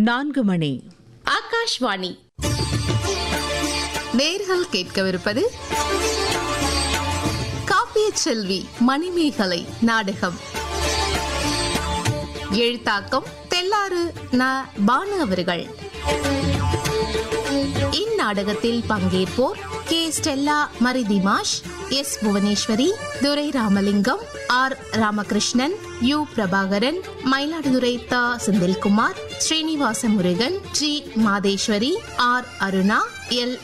நான்கு மணி ஆகாஷ்வாணி நேர்கள் கேட்கவிருப்பது காப்பிய செல்வி மணிமேகலை நாடகம் எழுத்தாக்கம் தெல்லாறு ந பானு அவர்கள் இந்நாடகத்தில் பங்கேற்போர் கே ஸ்டெல்லா மரிதிமாஷ் S Bhuvaneswari Durai Ramalingam R Ramakrishnan U Prabhakaran Mayiladuthurai த Senthilkumar Srinivasa Murugan G Madheswari R Aruna L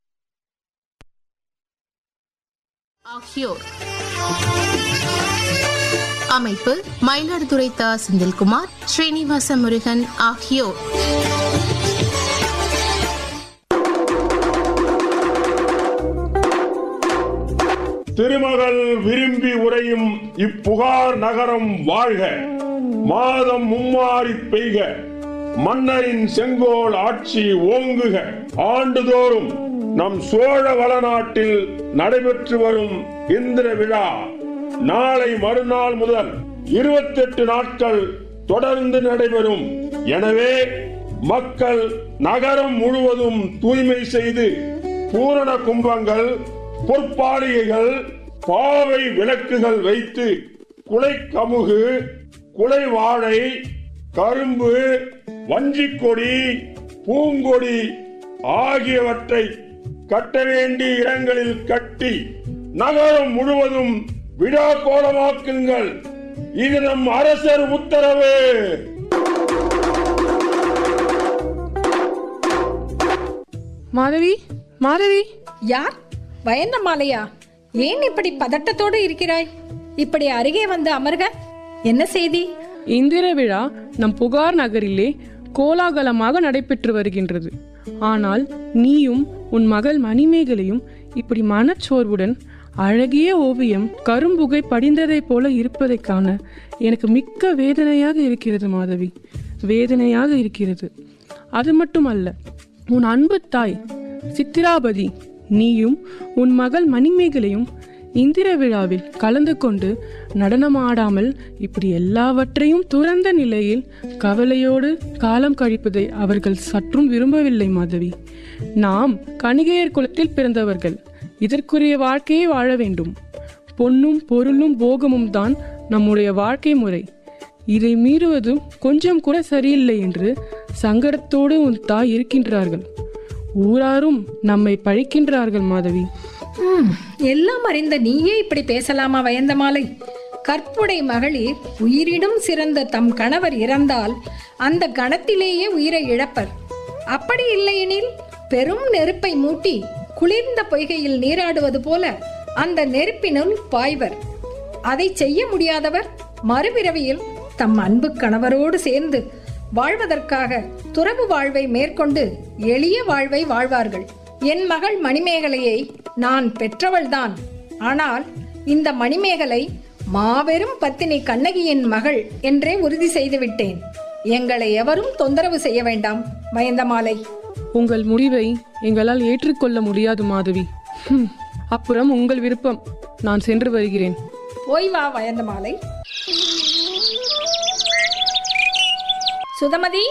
ஆகியோர் அமைப்பு மயிலாடுதுறை த செந்தில்குமார் ஸ்ரீனிவாச முருகன் ஆகியோர் திருமகள் விரும்பி உரையும் இப்புகார் நகரம் வாழ்க மாதம் மும்மாறி பெய்க மன்னரின் செங்கோல் ஆட்சி ஓங்குக ஆண்டுதோறும் நம் சோழ வளநாட்டில் நடைபெற்று வரும் இந்திர விழா நாளை மறுநாள் முதல் இருபத்தெட்டு நாட்கள் தொடர்ந்து நடைபெறும் எனவே மக்கள் நகரம் முழுவதும் தூய்மை செய்து பூரண கும்பங்கள் பொற்பாலிகைகள் பாவை விளக்குகள் வைத்து குலை கமுகு குலை வாழை கரும்பு வஞ்சிக்கொடி பூங்கொடி ஆகியவற்றை கட்ட வேண்டிய இடங்களில் கட்டி நகரம் முழுவதும் விழா கோலமாக்குங்கள் இது நம் அரசர் உத்தரவு மாதவி மாதவி யார் வயந்தமாலையா ஏன் இப்படி பதட்டத்தோடு இருக்கிறாய் இப்படி அருகே வந்து அமர்க என்ன செய்தி இந்திர விழா நம் புகார் நகரிலே கோலாகலமாக நடைபெற்று வருகின்றது ஆனால் நீயும் உன் மகள் மணிமேகலையும் இப்படி மனச்சோர்வுடன் அழகிய ஓவியம் கரும்புகை படிந்ததைப் போல இருப்பதைக் காண எனக்கு மிக்க வேதனையாக இருக்கிறது மாதவி வேதனையாக இருக்கிறது அது மட்டுமல்ல உன் அன்பு தாய் சித்திராபதி நீயும் உன் மகள் மணிமேகலையும் இந்திர விழாவில் கலந்து கொண்டு நடனமாடாமல் இப்படி எல்லாவற்றையும் துறந்த நிலையில் கவலையோடு காலம் கழிப்பதை அவர்கள் சற்றும் விரும்பவில்லை மாதவி நாம் கணிகையர் குலத்தில் பிறந்தவர்கள் இதற்குரிய வாழ்க்கையை வாழ வேண்டும் பொன்னும் பொருளும் போகமும் தான் நம்முடைய வாழ்க்கை முறை இதை மீறுவதும் கொஞ்சம் கூட சரியில்லை என்று சங்கடத்தோடு உன் தாய் இருக்கின்றார்கள் ஊராரும் நம்மை பழிக்கின்றார்கள் மாதவி ம், எல்லாம் அறிந்த நீயே இப்படி பேசலாமா வயந்தமாலை கற்புடை மகளிர் உயிரிடும் சிறந்த தம் கணவர் இறந்தால் அந்த கணத்திலேயே உயிரை இழப்பர் அப்படி இல்லையெனில் பெரும் நெருப்பை மூட்டி குளிர்ந்த பொய்கையில் நீராடுவது போல அந்த நெருப்பினுள் பாய்வர் அதை செய்ய முடியாதவர் மறுபிறவியில் தம் அன்பு கணவரோடு சேர்ந்து வாழ்வதற்காக துறவு வாழ்வை மேற்கொண்டு எளிய வாழ்வை வாழ்வார்கள் என் மகள் மணிமேகலையை நான் பெற்றவள்தான் ஆனால் இந்த மணிமேகலை மாபெரும் பத்தினி கண்ணகியின் மகள் என்றே உறுதி செய்துவிட்டேன் எங்களை எவரும் தொந்தரவு செய்ய வேண்டாம் வயந்தமாலை உங்கள் முடிவை எங்களால் ஏற்றுக்கொள்ள முடியாது மாதவி ஹம், அப்புறம் உங்கள் விருப்பம் நான் சென்று வருகிறேன் போய் வா வயந்தமாலை சுதமதி